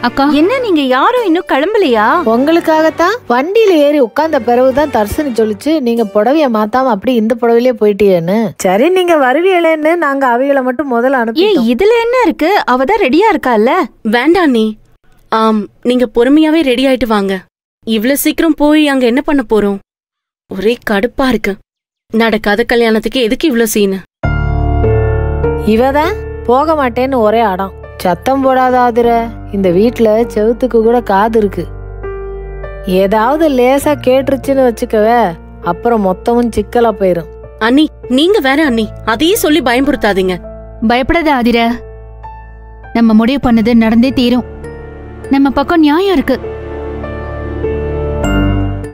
அக்கா என்ன நீங்க யாரும் இன்னும் கிளம்பலையா உங்களுக்காகத்தான் வண்டியில ஏறி உட்கார்ந்த பிறகுதான் தர்சினி சொல்லிச்சு நீங்க புடவைய மாத்தாம அப்படி இந்த புடவையிலே போயிட்டியேன்னு சரி நீங்க வருவீங்களேன்னு நாங்க அவைகளை மட்டும் முதல்ல ஏன் அனுப்பி இதுல என்ன இருக்கு அவ தான் ரெடியா இருக்கால்ல வேண்டாம் நீ ஆம் நீங்க பொறுமையாவே ரெடி ஆயிட்டு வாங்க இவ்ளோ சீக்கிரம் போய் அங்க என்ன பண்ண போறோம் ஒரே கடுப்பா இருக்கு நடக்காத கல்யாணத்துக்கு எதுக்கு இவ்ளோ சீனு இவதான் போக மாட்டேன்னு ஒரே அடம் சத்தம் போடாத ஆதிர இந்த வீட்ல செவுத்துக்கு கூட காது இருக்கு ஏதாவது லேசா கேட்டுருச்சுன்னு வச்சுக்கவே அப்புறம் மொத்தமும் சிக்கலா போயிரும் அண்ணி நீங்க வேற அண்ணி அதையே சொல்லி பயம்புறுத்தாதீங்க பயப்படாத ஆதிர நம்ம முடிவு பண்ணது நடந்தே தீரும் நம்ம பக்கம் நியாயம் இருக்கு